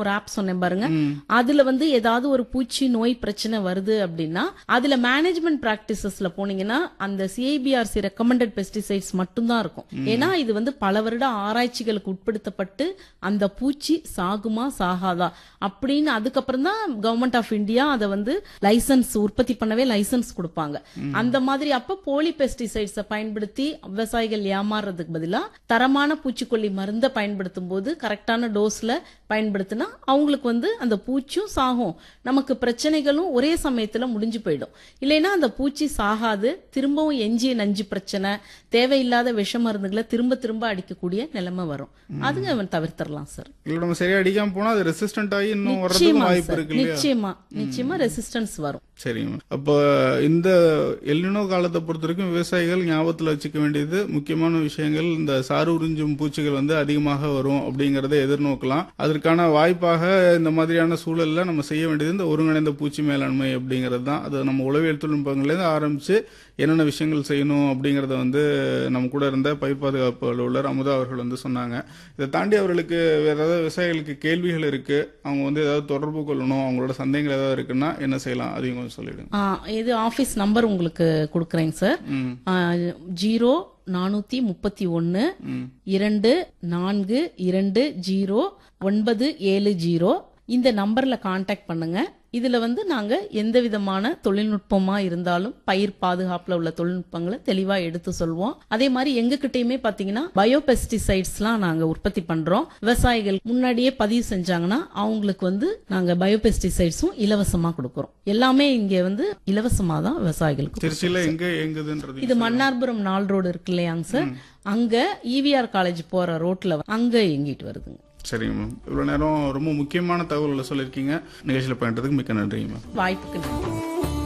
ஒரு ஆப் சொன்னேன் பாருங்க அதுல வந்து ஏதாவது ஒரு பூச்சி நோய் பிரச்சனை வருது அப்படின்னா அதுல மேனேஜ்மெண்ட் பிராக்டிசஸ்ல போனீங்கன்னா அந்த சிஐபிஆர்சி ரெக்கமெண்டட் பெஸ்டிசைட்ஸ் மட்டும்தான் இருக்கும் ஏன்னா இது வந்து பல வருட ஆராய்ச்சிகளுக்கு உட்படுத்தப்பட்டு அந்த பூச்சி சாகுமா சாகாதா அப்படின்னு அதுக்கப்புறம் தான் கவர்மெண்ட் ஆஃப் இந்தியா அதை வந்து லைசன்ஸ் உற்பத்தி பண்ணவே லைசன்ஸ் கொடுப்பாங்க அந்த மாதிரி அப்ப போலி பெஸ்டிசைட்ஸை பயன்படுத்தி விவசாயிகள் ஏமாறுறதுக்கு பதிலா தரமான பூச்சிக்கொல்லி மருந்தை பயன்படுத்தும் போது கரெக்டான டோஸ்ல பயன்படுத்தினா அவங்களுக்கு வந்து அந்த பூச்சியும் சாகும் நமக்கு பிரச்சனைகளும் ஒரே சமயத்துல முடிஞ்சு போயிடும் இல்லைன்னா அந்த பூச்சி சாகாது திரும்பவும் எஞ்சிய நஞ்சு பிரச்சனை தேவையில்லாத விஷ மருந்துகளை திரும்ப திரும்ப அடிக்கக்கூடிய நிலைமை வரும் அதுங்க அவன் தவிர்த்திடலாம் சார் இல்ல நம்ம சரியா அடிக்காம போனா அது ரெசிஸ்டன்ட் ஆகி இன்னும் வர்றதுக்கு நிச்சயமா வாய்ப்பு சார் இருக்கு இல்லையா நிச்சயமா நிச்சயமா ரெசிஸ்டன்ஸ் வரும் சரிங்க அப்ப இந்த எல்லினோ காலத்தை பொறுத்த வரைக்கும் விவசாயிகள் ஞாபகத்துல வச்சுக்க வேண்டியது முக்கியமான விஷயங்கள் இந்த சாறு உறிஞ்சும் பூச்சிகள் வந்து அதிகமாக வரும் அப்படிங்கறத எதிர்நோக்கலாம் அதற்கான வாய்ப்பாக இந்த மாதிரியான சூழல்ல நம்ம செய்ய வேண்டியது இந்த ஒருங்கிணைந்த பூச்சி மேலாண்மை அப்படிங்கிறது தான் அது நம்ம உளவியல் தொழில்நுட்பங்கள்லேருந்து ஆரம்பிச்சு என்னென்ன விஷயங்கள் செய்யணும் அப்படிங்கறத வந்து நம்ம கூட இருந்த பயிர் பாதுகாப்பு அலுவலர் அமுதா அவர்கள் வந்து சொன்னாங்க இதை தாண்டி அவர்களுக்கு வேற ஏதாவது விவசாயிகளுக்கு கேள்விகள் இருக்கு அவங்க வந்து ஏதாவது தொடர்பு கொள்ளணும் அவங்களோட சந்தேகங்கள் ஏதாவது இருக்குன்னா என்ன செய்யலாம் அதையும் கொஞ்சம் சொல்லிடுங்க ஆ, இது ஆபீஸ் நம்பர் உங்களுக்கு கொடுக்குறேங்க சார் ம் ஆ, ஜீரோ நானூத்தி முப்பத்தி ஒன்னு இரண்டு நான்கு இரண்டு ஜீரோ ஒன்பது ஏழு ஜீரோ இந்த நம்பர்ல காண்டாக்ட் பண்ணுங்க இதுல வந்து நாங்க எந்த விதமான தொழில்நுட்பமா இருந்தாலும் பயிர் பாதுகாப்புல உள்ள தொழில்நுட்பங்களை தெளிவா எடுத்து சொல்வோம் அதே மாதிரி எங்க கிட்டயுமே பாத்தீங்கன்னா பயோ பெஸ்டிசைட்ஸ்லாம் நாங்க உற்பத்தி பண்றோம் விவசாயிகள் முன்னாடியே பதிவு செஞ்சாங்கன்னா அவங்களுக்கு வந்து நாங்க பயோ பெஸ்டிசைட்ஸும் இலவசமா கொடுக்கறோம் எல்லாமே இங்க வந்து இலவசமா தான் விவசாயிகளுக்கு திருச்சியில எங்க இயங்குதுன்றது இது மன்னார்புரம் நாள் ரோடு இருக்கு இல்லையாங்க சார் அங்க இவிஆர் காலேஜ் போற ரோட்ல வ- அங்க இயங்கிட்டு வருதுங்க சரிங்க மேம் இவ்வளவு நேரம் ரொம்ப முக்கியமான தகவல்களை சொல்லியிருக்கீங்க நிகழ்ச்சியில் பயன்றதுக்கு மிக்க நன்றிங்க மேம் வாய்ப்புக்கு நன்றி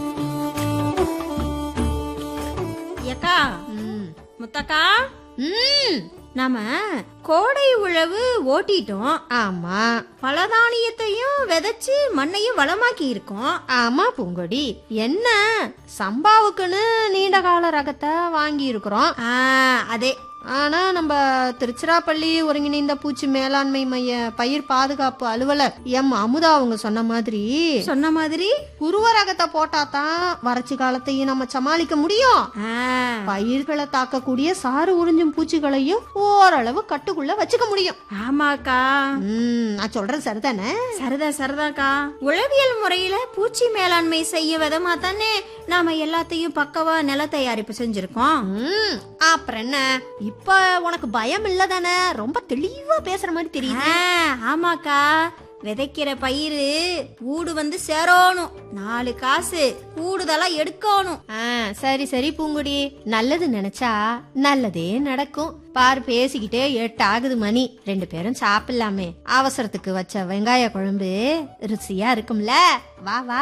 ஏக்கா முத்தக்கா ம் நாம கோடை உழவு ஓட்டிட்டோம் ஆமா பலதானியத்தையும் விதைச்சு மண்ணையும் வளமாக்கி இருக்கோம் ஆமா பூங்கொடி என்ன சம்பாவுக்குன்னு நீண்ட கால ரகத்தை வாங்கி இருக்கிறோம் ஆ, அதே ஆனா நம்ம திருச்சிராப்பள்ளி ஒருங்கிணைந்த பூச்சி மேலாண்மை மைய பயிர் பாதுகாப்பு அலுவலர் எம் அமுதா அவங்க சொன்ன மாதிரி சொன்ன மாதிரி குருவ ரகத்தை போட்டா தான் வறட்சி காலத்தையும் நம்ம சமாளிக்க முடியும் ஆ, பயிர்களை தாக்கக்கூடிய சாறு உறிஞ்சும் பூச்சிகளையும் ஓரளவு கட்டுக்குள்ள வச்சுக்க முடியும் ஆமாக்கா ம் நான் சொல்றது சரிதானே சரிதா சரிதாக்கா உளவியல் முறையில பூச்சி மேலாண்மை செய்ய விதமா தானே நாம எல்லாத்தையும் பக்கவா நில தயாரிப்பு செஞ்சிருக்கோம் ம் அப்புறம் என்ன இப்ப உனக்கு பயம் இல்ல தானே ரொம்ப தெளிவா பேசுற மாதிரி தெரியுது ஆ, ஆமாக்கா விதைக்கிற பயிறு கூடு வந்து சேரணும் நாலு காசு கூடுதலா எடுக்கணும் ஆ, சரி சரி பூங்குடி நல்லது நினைச்சா நல்லதே நடக்கும் பார் பேசிக்கிட்டே எட்டு ஆகுது மணி ரெண்டு பேரும் சாப்பிடலாமே அவசரத்துக்கு வச்ச வெங்காய குழம்பு ருசியா இருக்கும்ல வா வா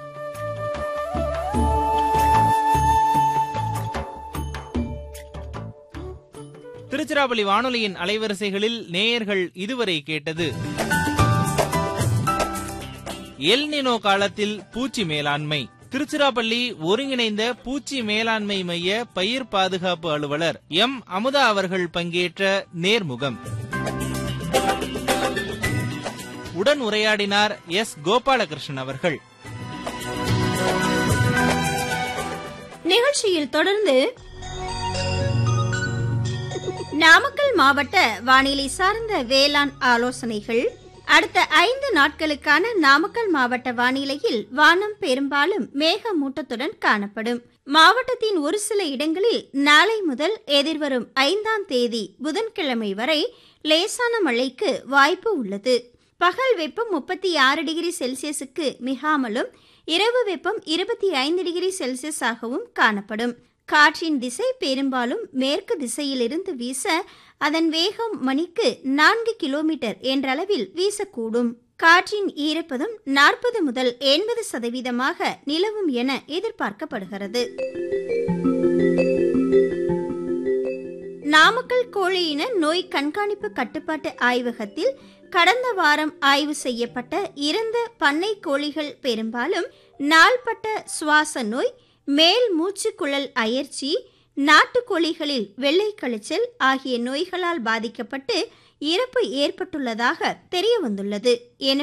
திருச்சிராப்பள்ளி வானொலியின் அலைவரிசைகளில் நேயர்கள் இதுவரை கேட்டது எல்னினோ காலத்தில் பூச்சி மேலாண்மை திருச்சிராப்பள்ளி ஒருங்கிணைந்த பூச்சி மேலாண்மை மைய பயிர் பாதுகாப்பு அலுவலர் எம் அமுதா அவர்கள் பங்கேற்ற நேர்முகம் உடன் உரையாடினார் எஸ் கோபாலகிருஷ்ணன் அவர்கள் நிகழ்ச்சியில் தொடர்ந்து நாமக்கல் மாவட்ட வானிலை சார்ந்த வேளாண் ஆலோசனைகள் அடுத்த ஐந்து நாட்களுக்கான நாமக்கல் மாவட்ட வானிலையில் வானம் பெரும்பாலும் மேகமூட்டத்துடன் காணப்படும் மாவட்டத்தின் ஒரு சில இடங்களில் நாளை முதல் எதிர்வரும் ஐந்தாம் தேதி புதன்கிழமை வரை லேசான மழைக்கு வாய்ப்பு உள்ளது பகல் வெப்பம் முப்பத்தி ஆறு டிகிரி செல்சியஸுக்கு மிகாமலும் இரவு வெப்பம் இருபத்தி ஐந்து டிகிரி செல்சியஸ் ஆகவும் காணப்படும் காற்றின் திசை பெரும்பாலும் மேற்கு திசையிலிருந்து வீச அதன் வேகம் மணிக்கு நான்கு கிலோமீட்டர் என்றளவில் வீசக்கூடும் காற்றின் ஈரப்பதம் நாற்பது முதல் எண்பது சதவீதமாக நிலவும் என எதிர்பார்க்கப்படுகிறது நாமக்கல் கோழியின நோய் கண்காணிப்பு கட்டுப்பாட்டு ஆய்வகத்தில் கடந்த வாரம் ஆய்வு செய்யப்பட்ட இறந்த பண்ணை கோழிகள் பெரும்பாலும் நாள்பட்ட சுவாச நோய் மேல் மூச்சுக்குழல் அயற்சி நாட்டுக்கோழிகளில் வெள்ளை கழிச்சல் ஆகிய நோய்களால் பாதிக்கப்பட்டு இறப்பு ஏற்பட்டுள்ளதாக தெரிய வந்துள்ளது